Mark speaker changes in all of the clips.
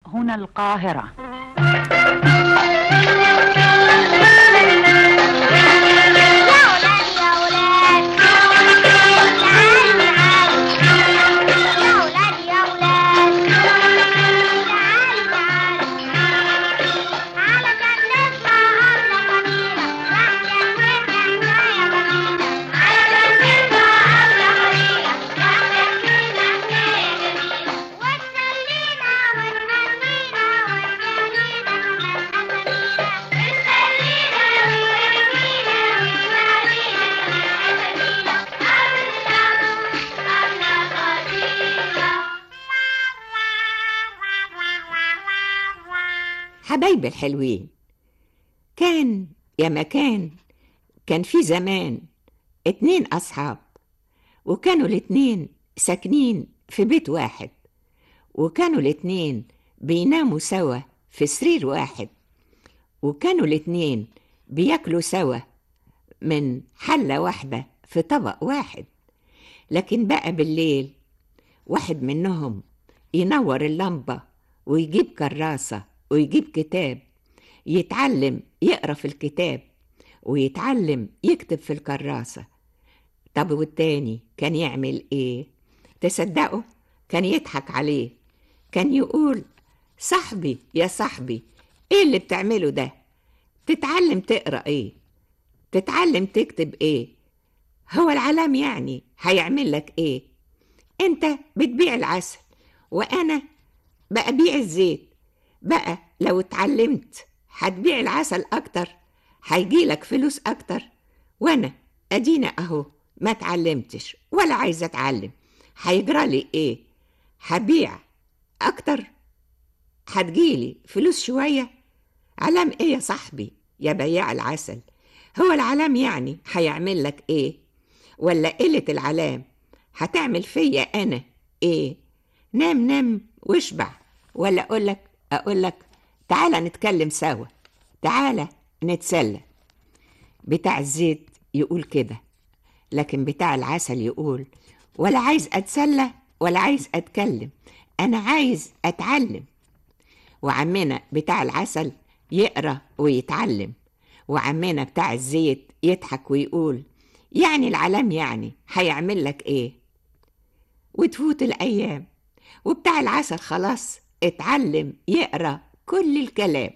Speaker 1: هنا القاهرة
Speaker 2: يا ولاد يا ولاد تعالوا تعالوا يا ولاد يا ولاد تعالوا تعالوا علشان نسمع أبلة قديمة واحدة وحدة حكاية جميلة علشان نسمع أبلة قديمة واحدة وحدة حكاية جميلة وتسلينا وتهنينا وتجارينا كمان أسامينا وتسلينا وتهنينا وتجارينا كمان أسامينا
Speaker 3: حبايبي الحلوين كان يا مكان كان في زمان اتنين أصحاب وكانوا الاتنين ساكنين في بيت واحد وكانوا الاتنين بيناموا سوا في سرير واحد وكانوا الاتنين بياكلوا سوا من حلة واحدة في طبق واحد لكن بقى بالليل واحد منهم ينور اللمبة ويجيب كراسة ويجيب كتاب يتعلم يقرا في الكتاب ويتعلم يكتب في الكراسة طب والتاني كان يعمل ايه تصدقوا كان يضحك عليه كان يقول صاحبي يا صاحبي ايه اللي بتعمله ده تتعلم تقرا ايه تتعلم تكتب ايه هو العلام يعني هيعمل لك ايه انت بتبيع العسل وانا بأبيع الزيت بقى لو اتعلمت هتبيع العسل اكتر هيجيلك فلوس اكتر وانا ادينا اهو ما اتعلمتش ولا عايزه اتعلم هيجرى لي ايه هبيع اكتر هتجيلي فلوس شويه علام ايه يا صاحبي يا بياع العسل هو العلام يعني هيعمل لك ايه ولا قله العلام هتعمل فيا انا ايه نام نام واشبع ولا اقول لك اقول لك تعالى نتكلم سوا تعالى نتسلى بتاع الزيت يقول كده لكن بتاع العسل يقول ولا عايز اتسلى ولا عايز اتكلم انا عايز اتعلم وعمنا بتاع العسل يقرا ويتعلم وعمنا بتاع الزيت يضحك ويقول يعني العلام يعني هيعمل لك ايه وتفوت الايام وبتاع العسل خلاص اتعلم يقرا كل الكلام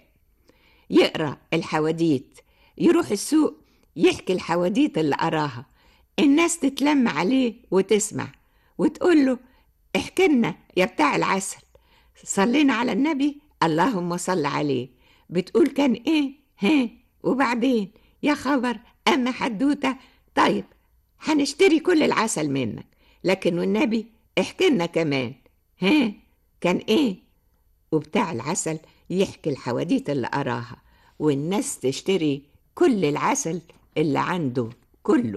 Speaker 3: يقرا الحواديت يروح السوق يحكي الحواديت اللي قراها الناس تتلم عليه وتسمع وتقول له احكي لنا يا بتاع العسل صلينا على النبي اللهم صل عليه بتقول كان ايه ها وبعدين يا خبر اما حدوته طيب هنشتري كل العسل منك لكن والنبي احكي لنا كمان ها كان ايه وبتاع العسل يحكي الحواديت اللي قراها والناس تشتري كل العسل اللي عنده كله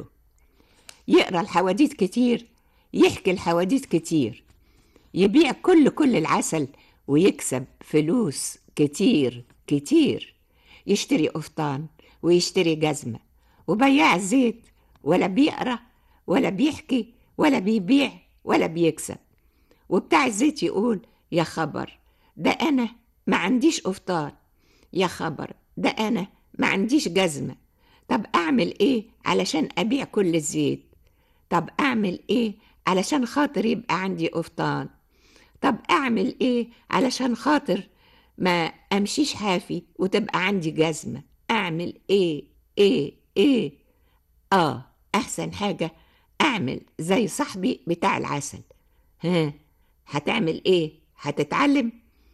Speaker 3: يقرا الحواديت كتير يحكي الحواديت كتير يبيع كل كل العسل ويكسب فلوس كتير كتير يشتري قفطان ويشتري جزمة وبياع الزيت ولا بيقرا ولا بيحكي ولا بيبيع ولا بيكسب وبتاع الزيت يقول يا خبر ده أنا ما عنديش قفطان يا خبر ده أنا ما عنديش جزمة طب أعمل إيه علشان أبيع كل الزيت طب أعمل إيه علشان خاطر يبقى عندي قفطان طب أعمل إيه علشان خاطر ما أمشيش حافي وتبقى عندي جزمة أعمل إيه إيه إيه آه أحسن حاجة أعمل زي صاحبي بتاع العسل ها هتعمل إيه هتتعلم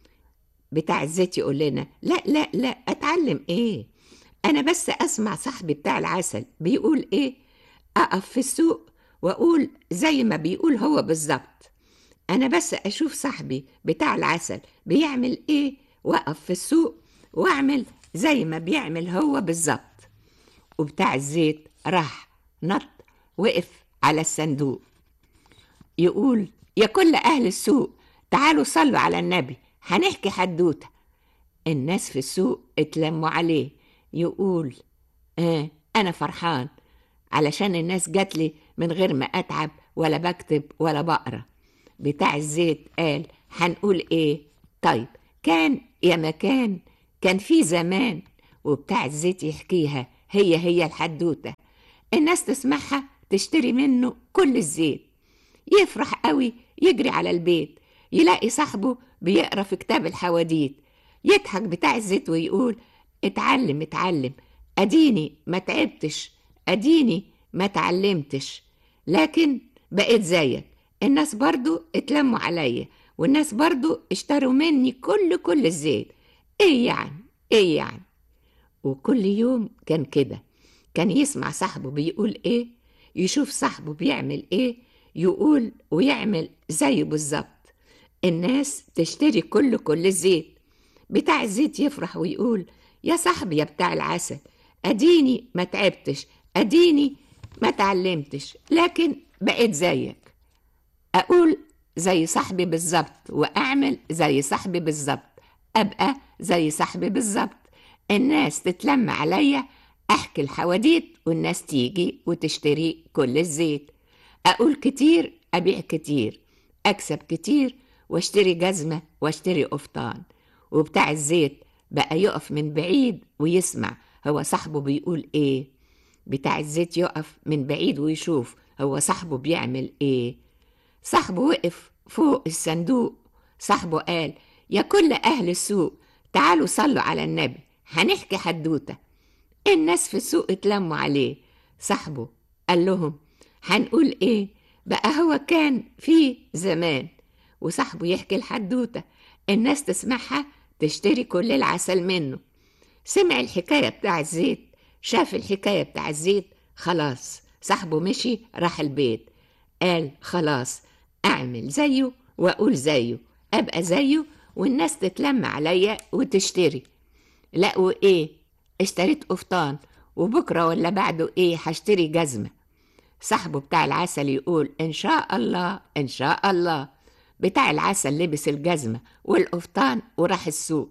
Speaker 3: بتاع الزيت يقول لنا لا لا لا اتعلم ايه انا بس اسمع صاحبي بتاع العسل بيقول ايه اقف في السوق واقول زي ما بيقول هو بالظبط انا بس اشوف صاحبي بتاع العسل بيعمل ايه واقف في السوق واعمل زي ما بيعمل هو بالظبط وبتاع الزيت راح نط وقف على الصندوق يقول يا كل اهل السوق تعالوا صلوا على النبي هنحكي حدوته الناس في السوق اتلموا عليه يقول آه أنا فرحان علشان الناس جات لي من غير ما أتعب ولا بكتب ولا بقرا بتاع الزيت قال هنقول إيه طيب كان يا مكان كان في زمان وبتاع الزيت يحكيها هي هي الحدوتة الناس تسمعها تشتري منه كل الزيت يفرح قوي يجري على البيت يلاقي صاحبه بيقرا في كتاب الحواديت يضحك بتاع الزيت ويقول اتعلم اتعلم اديني ما تعبتش اديني ما تعلمتش لكن بقيت زيك الناس برضو اتلموا عليا والناس برضو اشتروا مني كل كل الزيت ايه يعني ايه يعني وكل يوم كان كده كان يسمع صاحبه بيقول ايه يشوف صاحبه بيعمل ايه يقول ويعمل زيه بالظبط الناس تشتري كل كل الزيت بتاع الزيت يفرح ويقول يا صاحبي يا بتاع العسل اديني ما تعبتش اديني ما تعلمتش لكن بقيت زيك اقول زي صاحبي بالظبط واعمل زي صاحبي بالظبط ابقى زي صاحبي بالظبط الناس تتلم عليا احكي الحواديت والناس تيجي وتشتري كل الزيت اقول كتير ابيع كتير اكسب كتير واشتري جزمه واشتري قفطان وبتاع الزيت بقى يقف من بعيد ويسمع هو صاحبه بيقول ايه بتاع الزيت يقف من بعيد ويشوف هو صاحبه بيعمل ايه صاحبه وقف فوق الصندوق صاحبه قال يا كل أهل السوق تعالوا صلوا على النبي هنحكي حدوتة الناس في السوق اتلموا عليه صاحبه قال لهم هنقول ايه بقى هو كان في زمان وصاحبه يحكي الحدوتة الناس تسمعها تشتري كل العسل منه سمع الحكاية بتاع الزيت شاف الحكاية بتاع الزيت خلاص صاحبه مشي راح البيت قال خلاص أعمل زيه وأقول زيه أبقى زيه والناس تتلم عليا وتشتري لقوا إيه اشتريت قفطان وبكرة ولا بعده إيه هشتري جزمة صاحبه بتاع العسل يقول إن شاء الله إن شاء الله بتاع العسل لبس الجزمة والقفطان وراح السوق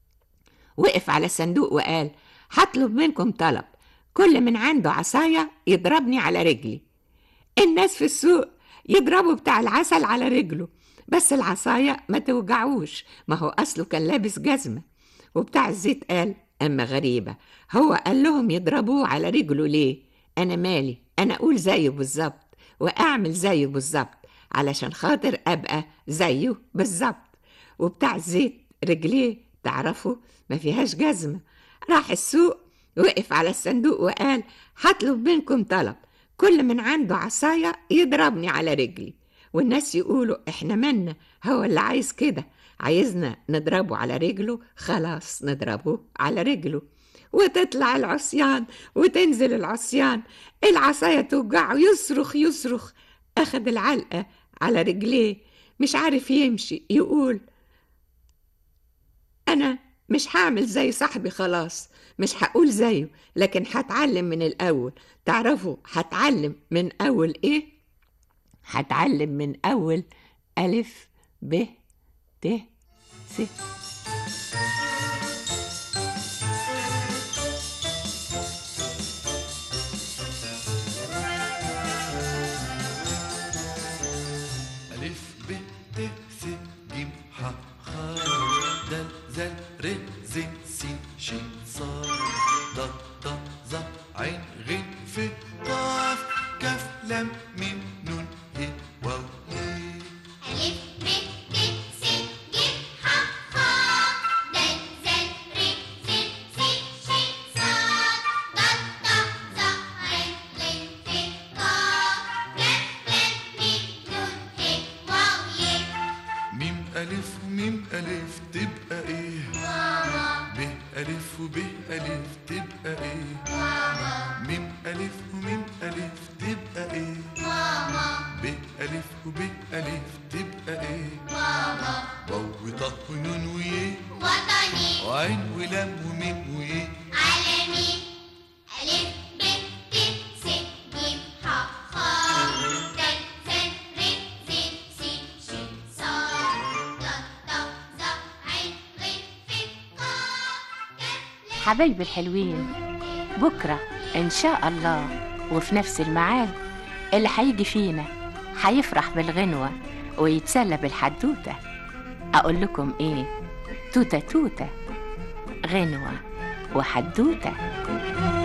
Speaker 3: وقف على الصندوق وقال هطلب منكم طلب كل من عنده عصاية يضربني على رجلي الناس في السوق يضربوا بتاع العسل على رجله بس العصاية ما توجعوش ما هو أصله كان لابس جزمة وبتاع الزيت قال أما غريبة هو قال لهم يضربوه على رجله ليه أنا مالي أنا أقول زيه بالظبط وأعمل زيه بالظبط علشان خاطر أبقى زيه بالظبط وبتاع الزيت رجليه تعرفوا ما فيهاش جزمة راح السوق وقف على الصندوق وقال هطلب منكم طلب كل من عنده عصاية يضربني على رجلي والناس يقولوا احنا منا هو اللي عايز كده عايزنا نضربه على رجله خلاص نضربه على رجله وتطلع العصيان وتنزل العصيان العصاية توجعه يصرخ يصرخ أخد العلقة على رجليه مش عارف يمشي يقول أنا مش هعمل زي صاحبي خلاص مش هقول زيه لكن هتعلم من الأول تعرفوا هتعلم من أول إيه؟ هتعلم من أول ألف ب ت س
Speaker 1: ألف ب ت س ج ح خ د ز ر ز س ش ص ض ض ظ عين غين ف قاف كاف لام ميم نون ه واو ه
Speaker 2: ألف ب ت س ج ح خ د ز ر ز س ش ص ض ض ظ عين غين ف قاف كاف لام ميم نون ه واو ي
Speaker 1: ميم ألف ميم ألف تبقى إيه ب ألف وب ألف تبقى إيه ميم ألف وميم ألف تبقى إيه ب ألف وب ألف تبقى إيه واو وطه ونون ويه
Speaker 2: وطني
Speaker 1: وعين ولام وميم ويه
Speaker 2: عالمي ألف ب ت س ج ح خ د ز ر ز س ش ص ض ض ظ عين غين ف قاف كاف لام
Speaker 4: حبايبي الحلوين بكرة إن شاء الله وفي نفس الميعاد اللي هيجي فينا هيفرح بالغنوة ويتسلى بالحدوتة أقول لكم إيه توتة توتة غنوة وحدوتة